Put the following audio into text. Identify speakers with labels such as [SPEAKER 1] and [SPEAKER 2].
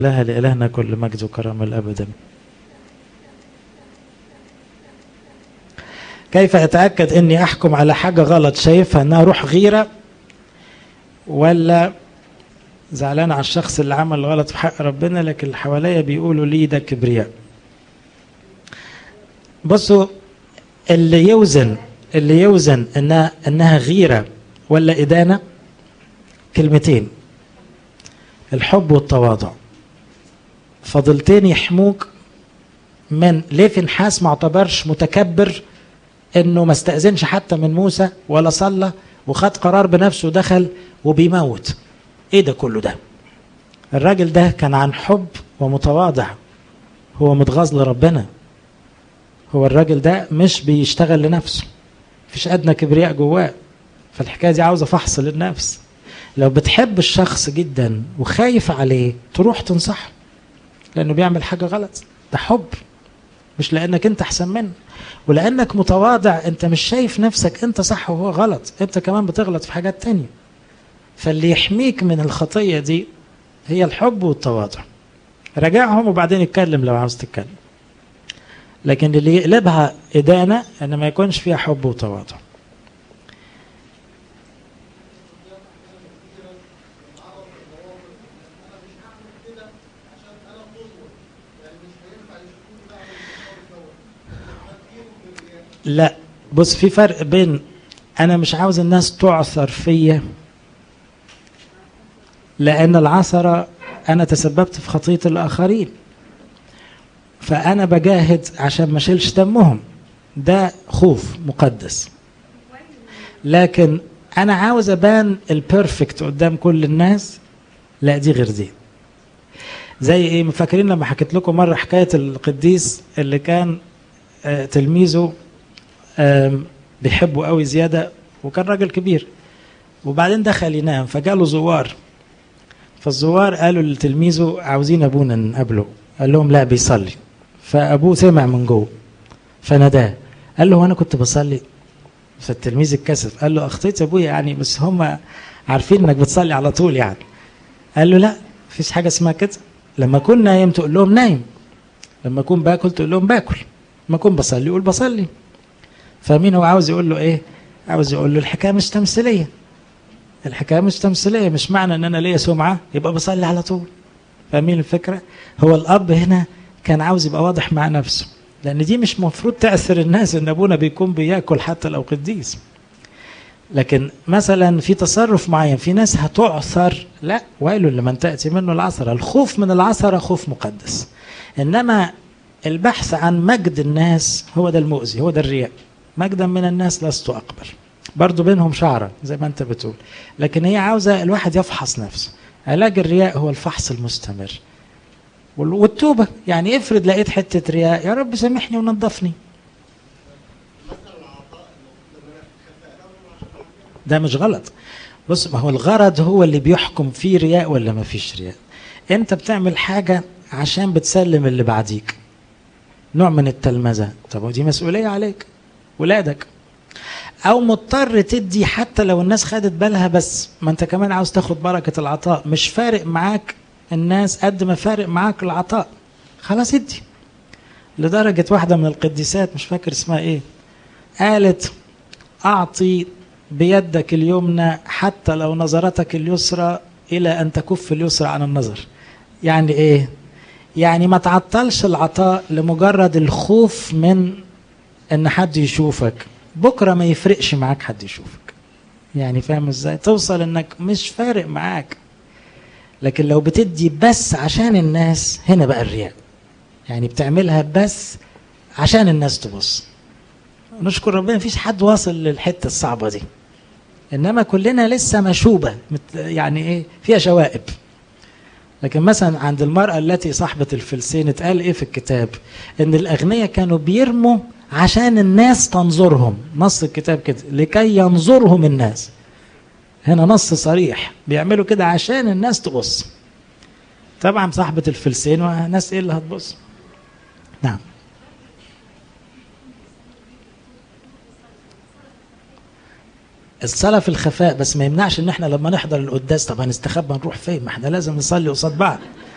[SPEAKER 1] لها لإلهنا كل مجد وكرم الأبد كيف أتأكد أني أحكم على حاجة غلط شايفها أنها روح غيرة ولا زعلان على الشخص اللي عمل غلط في حق ربنا لكن اللي حواليا بيقولوا لي ده كبرياء بصوا اللي يوزن اللي يوزن انها انها غيره ولا ادانه كلمتين الحب والتواضع فضلتين يحموك من ليه فنحاس ما اعتبرش متكبر انه ما استأذنش حتى من موسى ولا صلى وخد قرار بنفسه ودخل وبيموت ايه ده كله ده الراجل ده كان عن حب ومتواضع هو متغاظ لربنا هو الراجل ده مش بيشتغل لنفسه مفيش ادنى كبرياء جواه فالحكايه دي عاوزه فحص للنفس لو بتحب الشخص جدا وخايف عليه تروح تنصحه لانه بيعمل حاجه غلط ده حب مش لانك انت احسن منه ولانك متواضع انت مش شايف نفسك انت صح وهو غلط انت كمان بتغلط في حاجات تانية فاللي يحميك من الخطيه دي هي الحب والتواضع راجعهم وبعدين اتكلم لو عاوز تتكلم لكن اللي يقلبها إدانة أن ما يكونش فيها حب وتواضع لا بص في فرق بين أنا مش عاوز الناس تعثر فيا لأن العثرة أنا تسببت في خطية الآخرين فأنا بجاهد عشان ما اشيلش دمهم ده خوف مقدس لكن أنا عاوز أبان البيرفكت قدام كل الناس لا دي غير دي زي ايه فاكرين لما حكيت لكم مره حكايه القديس اللي كان آه تلميذه آه بيحبه قوي زياده وكان راجل كبير وبعدين دخل ينام فجاله زوار فالزوار قالوا لتلميذه عاوزين ابونا نقابله قال لهم لا بيصلي فابوه سمع من جوه فناداه قال له انا كنت بصلي فالتلميذ اتكسف قال له اخطيت ابويا يعني بس هم عارفين انك بتصلي على طول يعني قال له لا مفيش حاجه اسمها كده لما اكون نايم تقول لهم نايم لما اكون باكل تقول لهم باكل لما اكون بصلي يقول بصلي فمين هو عاوز يقول له ايه عاوز يقول له الحكايه مش تمثيليه الحكايه مش تمثيليه مش معنى ان انا ليا سمعه يبقى بصلي على طول فاهمين الفكره هو الاب هنا كان عاوز يبقى واضح مع نفسه لان دي مش مفروض تاثر الناس ان ابونا بيكون بياكل حتى لو قديس لكن مثلا في تصرف معين في ناس هتعثر لا ويل لمن تاتي منه العثره الخوف من العثره خوف مقدس انما البحث عن مجد الناس هو ده المؤذي هو ده الرياء مجدا من الناس لست اقبل برضو بينهم شعره زي ما انت بتقول لكن هي عاوزه الواحد يفحص نفسه علاج الرياء هو الفحص المستمر والتوبة يعني افرض لقيت حتة رياء يا رب سامحني ونظفني ده مش غلط بص ما هو الغرض هو اللي بيحكم فيه رياء ولا ما فيش رياء انت بتعمل حاجة عشان بتسلم اللي بعديك نوع من التلمذة طب ودي مسؤولية عليك ولادك او مضطر تدي حتى لو الناس خدت بالها بس ما انت كمان عاوز تاخد بركة العطاء مش فارق معاك الناس قد ما فارق معاك العطاء خلاص ادي لدرجة واحدة من القديسات مش فاكر اسمها ايه قالت اعطي بيدك اليمنى حتى لو نظرتك اليسرى الى ان تكف اليسرى عن النظر يعني ايه يعني ما تعطلش العطاء لمجرد الخوف من ان حد يشوفك بكرة ما يفرقش معاك حد يشوفك يعني فاهم ازاي توصل انك مش فارق معاك لكن لو بتدي بس عشان الناس هنا بقى الرياء يعني بتعملها بس عشان الناس تبص نشكر ربنا مفيش حد واصل للحته الصعبه دي انما كلنا لسه مشوبه يعني ايه فيها شوائب لكن مثلا عند المرأة التي صاحبة الفلسين اتقال ايه في الكتاب ان الاغنياء كانوا بيرموا عشان الناس تنظرهم نص الكتاب كده لكي ينظرهم الناس هنا نص صريح بيعملوا كده عشان الناس تبص طبعا صاحبة الفلسين وناس ايه اللي هتبص نعم الصلاة في الخفاء بس ما يمنعش ان احنا لما نحضر القداس طب هنستخبى نروح فين ما احنا لازم نصلي قصاد بعض